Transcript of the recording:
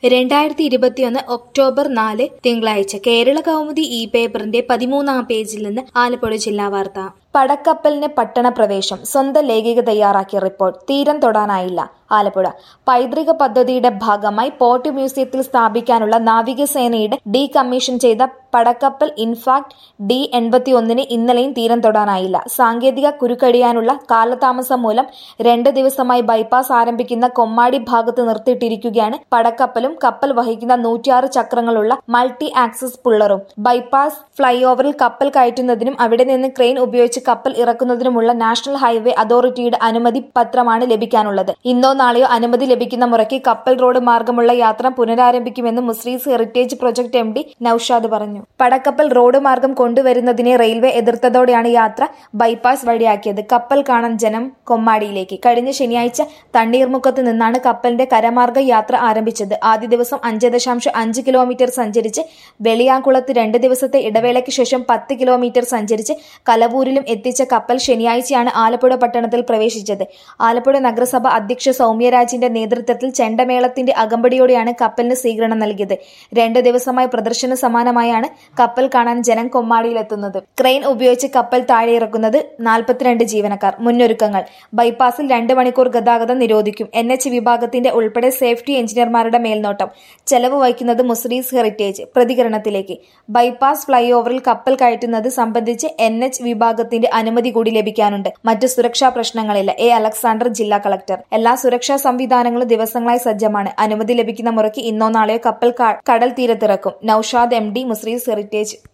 രണ്ടായിരത്തി ഇരുപത്തിയൊന്ന് ഒക്ടോബർ നാല് തിങ്കളാഴ്ച കേരള കൗമുദി ഇ പേപ്പറിന്റെ പതിമൂന്നാം പേജിൽ നിന്ന് ആലപ്പുഴ ജില്ലാ വാർത്ത പടക്കപ്പലിന് പട്ടണ പ്രവേശം സ്വന്തം ലേഖിക തയ്യാറാക്കിയ റിപ്പോർട്ട് തീരം തൊടാനായില്ല ആലപ്പുഴ പൈതൃക പദ്ധതിയുടെ ഭാഗമായി പോർട്ട് മ്യൂസിയത്തിൽ സ്ഥാപിക്കാനുള്ള നാവികസേനയുടെ ഡീ കമ്മീഷൻ ചെയ്ത പടക്കപ്പൽ ഇൻഫാക്ട് ഡി എൺപത്തി ഒന്നിന് ഇന്നലെയും തീരം തൊടാനായില്ല സാങ്കേതിക കുരുക്കഴിയാനുള്ള കാലതാമസം മൂലം രണ്ട് ദിവസമായി ബൈപ്പാസ് ആരംഭിക്കുന്ന കൊമ്മാടി ഭാഗത്ത് നിർത്തിയിട്ടിരിക്കുകയാണ് പടക്കപ്പലും കപ്പൽ വഹിക്കുന്ന നൂറ്റിയാറ് ചക്രങ്ങളുള്ള മൾട്ടി ആക്സസ് പുള്ളറും ബൈപ്പാസ് ഫ്ലൈ ഓവറിൽ കപ്പൽ കയറ്റുന്നതിനും അവിടെ നിന്ന് ക്രെയിൻ ഉപയോഗിച്ച് കപ്പൽ ഇറക്കുന്നതിനുമുള്ള നാഷണൽ ഹൈവേ അതോറിറ്റിയുടെ അനുമതി പത്രമാണ് ലഭിക്കാനുള്ളത് ഇന്നോ നാളെയോ അനുമതി ലഭിക്കുന്ന മുറയ്ക്ക് കപ്പൽ റോഡ് മാർഗമുള്ള യാത്ര പുനരാരംഭിക്കുമെന്ന് Muziris heritage project M D Naushad പറഞ്ഞു പടക്കപ്പൽ റോഡ് മാർഗം കൊണ്ടുവരുന്നതിനെ റെയിൽവേ എതിർത്തതോടെയാണ് യാത്ര ബൈപ്പാസ് വഴിയാക്കിയത് കപ്പൽ കാണാൻ ജനം കൊമ്മാടിയിലേക്ക് കഴിഞ്ഞ ശനിയാഴ്ച തണ്ണീർമുക്കത്ത് നിന്നാണ് കപ്പലിന്റെ കരമാർഗ യാത്ര ആരംഭിച്ചത് ആദ്യ ദിവസം അഞ്ച് ദശാംശം അഞ്ച് കിലോമീറ്റർ സഞ്ചരിച്ച് വെളിയാങ്കുളത്ത് രണ്ട് ദിവസത്തെ ഇടവേളയ്ക്ക് ശേഷം പത്ത് കിലോമീറ്റർ സഞ്ചരിച്ച് കലവൂരിലും എത്തിച്ച കപ്പൽ ശനിയാഴ്ചയാണ് ആലപ്പുഴ പട്ടണത്തിൽ പ്രവേശിച്ചത് ആലപ്പുഴ നഗരസഭ അധ്യക്ഷ സൗമ്യരാജിന്റെ നേതൃത്വത്തിൽ ചെണ്ടമേളത്തിന്റെ അകമ്പടിയോടെയാണ് കപ്പലിന് സ്വീകരണം നൽകിയത് രണ്ട് ദിവസമായി പ്രദർശന സമാനമായാണ് കപ്പൽ കാണാൻ ജനം കൊമ്മാടിയിലെത്തുന്നത് ക്രെയിൻ ഉപയോഗിച്ച് കപ്പൽ താഴെ ഇറക്കുന്നത് നാൽപ്പത്തിരണ്ട് ജീവനക്കാർ മുന്നൊരുക്കങ്ങൾ ബൈപ്പാസിൽ രണ്ട് മണിക്കൂർ ഗതാഗതം നിരോധിക്കും എൻ എച്ച് വിഭാഗത്തിന്റെ ഉൾപ്പെടെ സേഫ്റ്റി എഞ്ചിനീയർമാരുടെ മേൽനോട്ടം ചെലവ് വഹിക്കുന്നത് മുസ്രീസ് ഹെറിറ്റേജ് പ്രതികരണത്തിലേക്ക് ബൈപ്പാസ് ഫ്ലൈ ഓവറിൽ കപ്പൽ കയറ്റുന്നത് സംബന്ധിച്ച് എൻ എച്ച് വിഭാഗത്തിന്റെ അനുമതി കൂടി ലഭിക്കാനുണ്ട് മറ്റ് സുരക്ഷാ പ്രശ്നങ്ങളില്ല എ അലക്സാണ്ടർ ജില്ലാ കളക്ടർ എല്ലാ സുരക്ഷാ സംവിധാനങ്ങളും ദിവസങ്ങളായി സജ്ജമാണ് അനുമതി ലഭിക്കുന്ന മുറയ്ക്ക് ഇന്നോ നാളെയോ കപ്പൽ കടൽ തീരത്തിറക്കും Naushad M D Muziris heritage